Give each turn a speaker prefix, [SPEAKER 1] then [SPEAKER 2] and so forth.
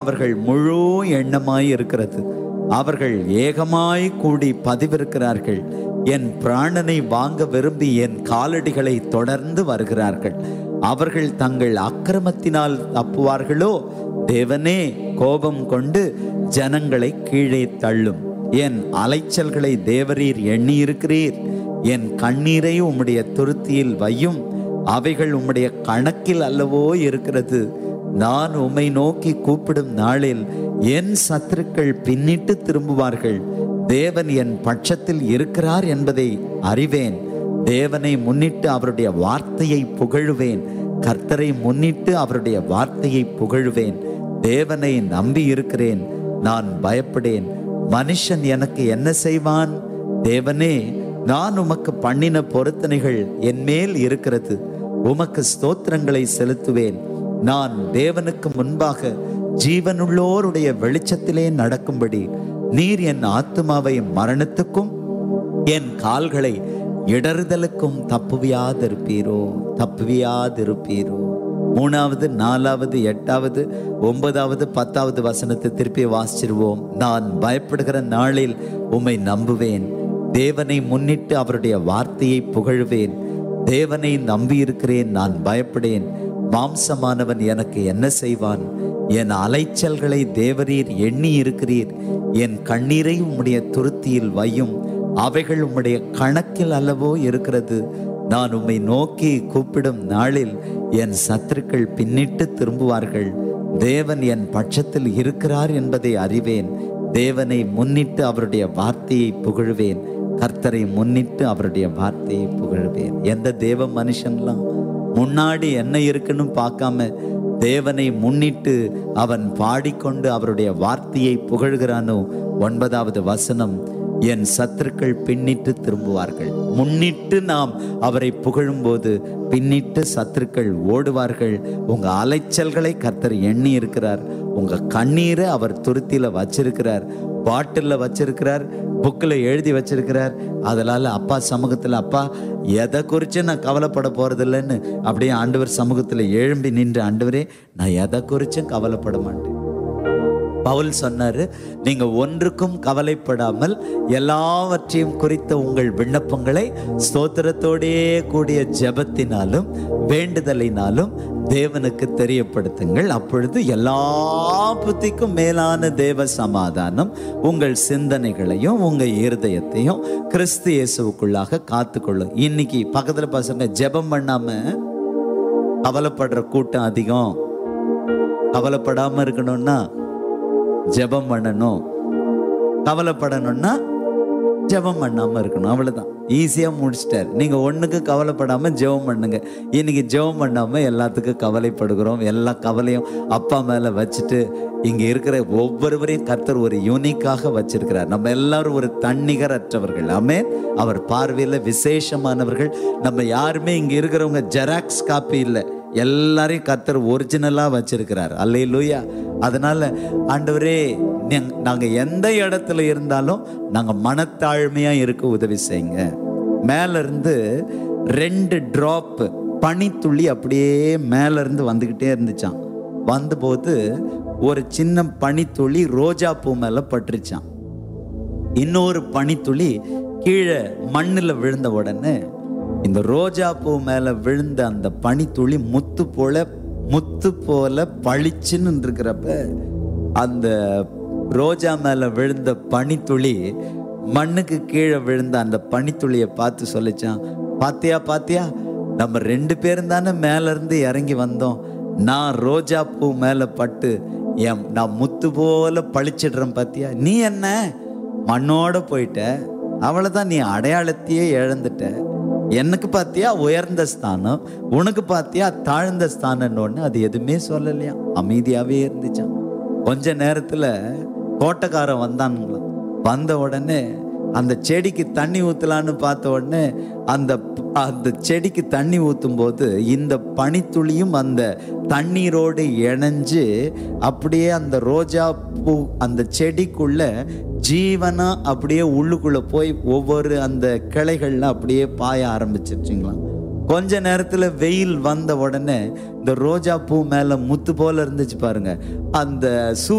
[SPEAKER 1] அவர்கள் முழு எண்ணமாய் இருக்கிறது அவர்கள் ஏகமாய் கூடி பதிவிருக்கிறார்கள் என் பிராணனை வாங்க விரும்பி என் காலடிகளை தொடர்ந்து வருகிறார்கள் அவர்கள் தங்கள் அக்கிரமத்தினால் தப்புவார்களோ தேவனே கோபம் கொண்டு ஜனங்களை கீழே தள்ளும் என் அலைச்சல்களை தேவரீர் எண்ணியிருக்கிறீர் என் கண்ணீரை உம்முடைய துருத்தியில் வையும் அவைகள் உம்முடைய கணக்கில் அல்லவோ இருக்கிறது நான் உம்மை நோக்கி கூப்பிடும் நாளில் என் சத்துருக்கள் பின்னிட்டு திரும்புவார்கள் தேவன் என் பட்சத்தில் இருக்கிறார் என்பதை அறிவேன் தேவனை முன்னிட்டு அவருடைய வார்த்தையை புகழுவேன் கர்த்தரை முன்னிட்டு அவருடைய வார்த்தையை புகழுவேன் தேவனை நம்பி இருக்கிறேன் நான் பயப்படேன் மனுஷன் எனக்கு என்ன செய்வான் தேவனே நான் உமக்கு பண்ணின பொருத்தனைகள் என் மேல் இருக்கிறது உமக்கு ஸ்தோத்திரங்களை செலுத்துவேன் நான் தேவனுக்கு முன்பாக ஜீவனுள்ளோருடைய வெளிச்சத்திலே நடக்கும்படி நீர் என் ஆத்துமாவை மரணத்துக்கும் என் கால்களை இடறுதலுக்கும் தப்புவியாதிருப்பீரோ தப்புவியாதிருப்பீரோ மூணாவது நாலாவது எட்டாவது ஒன்பதாவது பத்தாவது வசனத்தை திருப்பி வாசிச்சிருவோம் நான் பயப்படுகிற நாளில் உம்மை நம்புவேன் தேவனை முன்னிட்டு அவருடைய வார்த்தையை புகழுவேன் தேவனை நம்பியிருக்கிறேன் நான் பயப்படேன் மாம்சமானவன் எனக்கு என்ன செய்வான் என் அலைச்சல்களை தேவரீர் எண்ணி இருக்கிறீர் என் கண்ணீரை உம்முடைய துருத்தியில் வையும் அவைகள் உம்முடைய கணக்கில் அல்லவோ இருக்கிறது நான் உம்மை நோக்கி கூப்பிடும் நாளில் என் சத்துருக்கள் பின்னிட்டு திரும்புவார்கள் தேவன் என் பட்சத்தில் இருக்கிறார் என்பதை அறிவேன் தேவனை முன்னிட்டு அவருடைய வார்த்தையை புகழுவேன் கர்த்தரை முன்னிட்டு அவருடைய வார்த்தையை புகழுவேன் எந்த தேவ மனுஷன்லாம் முன்னாடி என்ன இருக்குன்னு பார்க்காம தேவனை முன்னிட்டு அவன் பாடிக்கொண்டு அவருடைய வார்த்தையை புகழ்கிறானோ ஒன்பதாவது வசனம் என் சத்துருக்கள் பின்னிட்டு திரும்புவார்கள் முன்னிட்டு நாம் அவரை புகழும்போது பின்னிட்டு சத்துருக்கள் ஓடுவார்கள் உங்க அலைச்சல்களை கர்த்தர் எண்ணி இருக்கிறார் உங்க கண்ணீரை அவர் துருத்தியில வச்சிருக்கிறார் பாட்டில்ல வச்சிருக்கிறார் புக்கில் எழுதி வச்சிருக்கிறார் அதனால அப்பா சமூகத்தில் அப்பா எதை குறித்து நான் கவலைப்பட போறதில்லைன்னு அப்படியே ஆண்டவர் சமூகத்தில் எழும்பி நின்று ஆண்டவரே நான் எதை குறிச்சும் கவலைப்பட மாட்டேன் பவுல் சொன்னாரு நீங்க ஒன்றுக்கும் கவலைப்படாமல் எல்லாவற்றையும் குறித்த உங்கள் விண்ணப்பங்களை ஸ்தோத்திரத்தோடே கூடிய ஜெபத்தினாலும் வேண்டுதலினாலும் தேவனுக்கு தெரியப்படுத்துங்கள் அப்பொழுது எல்லா புத்திக்கும் மேலான தேவ சமாதானம் உங்கள் சிந்தனைகளையும் உங்க இருதயத்தையும் கிறிஸ்து இயேசுவுக்குள்ளாக காத்துக்கொள்ளும் இன்னைக்கு பக்கத்துல பசங்க ஜெபம் பண்ணாம கவலைப்படுற கூட்டம் அதிகம் கவலைப்படாம இருக்கணும்னா ஜெபம் பண்ணணும் கவலைப்படணும்னா ஜெபம் பண்ணாம இருக்கணும் அவ்வளவுதான் ஈஸியா முடிச்சிட்டார் நீங்க ஒண்ணுக்கு கவலைப்படாம ஜெபம் பண்ணுங்க இன்னைக்கு ஜெபம் பண்ணாம எல்லாத்துக்கும் கவலைப்படுகிறோம் எல்லா கவலையும் அப்பா மேல வச்சுட்டு இங்க இருக்கிற ஒவ்வொருவரையும் கர்த்தர் ஒரு யூனிக்காக வச்சிருக்கிறார் நம்ம எல்லாரும் ஒரு தன்னிகரற்றவர்கள் ஆமே அவர் பார்வையில விசேஷமானவர்கள் நம்ம யாருமே இங்க இருக்கிறவங்க ஜெராக்ஸ் காப்பி இல்லை எல்லாரையும் கர்த்தர் ஒரிஜினலா வச்சிருக்கிறார் அல்லே லூயா அதனால ஆண்டவரே நீங்க- நாங்க எந்த இடத்துல இருந்தாலும் நாங்க மனத்தாழ்மையா இருக்க உதவி செய்யுங்க மேல இருந்து ரெண்டு டிராப் பனித்துளி அப்படியே மேல இருந்து வந்துகிட்டே இருந்துச்சான் வந்தபோது ஒரு சின்ன பனித்துளி ரோஜா பூ மேல பட்டுருச்சான் இன்னொரு பனித்துளி கீழே மண்ணில் விழுந்த உடனே இந்த ரோஜா பூ மேல விழுந்த அந்த பனித்துளி முத்து போல முத்து போல பளிச்சுன்னு இருக்கிறப்ப அந்த ரோஜா மேல விழுந்த பனித்துளி மண்ணுக்கு கீழே விழுந்த அந்த பனித்துளியை பார்த்து சொல்லிச்சான் பாத்தியா பாத்தியா நம்ம ரெண்டு பேரும் தானே மேல இருந்து இறங்கி வந்தோம் நான் ரோஜா பூ மேல பட்டு என் நான் முத்து போல பளிச்சிடுறேன் பாத்தியா நீ என்ன மண்ணோட போயிட்ட அவ்வளவுதான் நீ அடையாளத்தையே இழந்துட்ட எனக்கு பார்த்தியா உயர்ந்த ஸ்தானம் உனக்கு பார்த்தியா தாழ்ந்த ஸ்தானம்னு அது எதுவுமே சொல்லலையா அமைதியாவே இருந்துச்சான் கொஞ்ச நேரத்துல தோட்டக்காரன் வந்தானுங்களாம் வந்த உடனே அந்த செடிக்கு தண்ணி ஊத்தலான்னு பார்த்த உடனே அந்த அந்த செடிக்கு தண்ணி ஊத்தும் போது இந்த பனித்துளியும் அந்த தண்ணீரோடு இணைஞ்சு அப்படியே அந்த ரோஜா பூ அந்த செடிக்குள்ள ஜீவனா அப்படியே உள்ளுக்குள்ள போய் ஒவ்வொரு அந்த கிளைகள்ல அப்படியே பாய ஆரம்பிச்சிருச்சுங்களாம் கொஞ்ச நேரத்துல வெயில் வந்த உடனே இந்த ரோஜா பூ மேல முத்து போல இருந்துச்சு பாருங்க அந்த சூ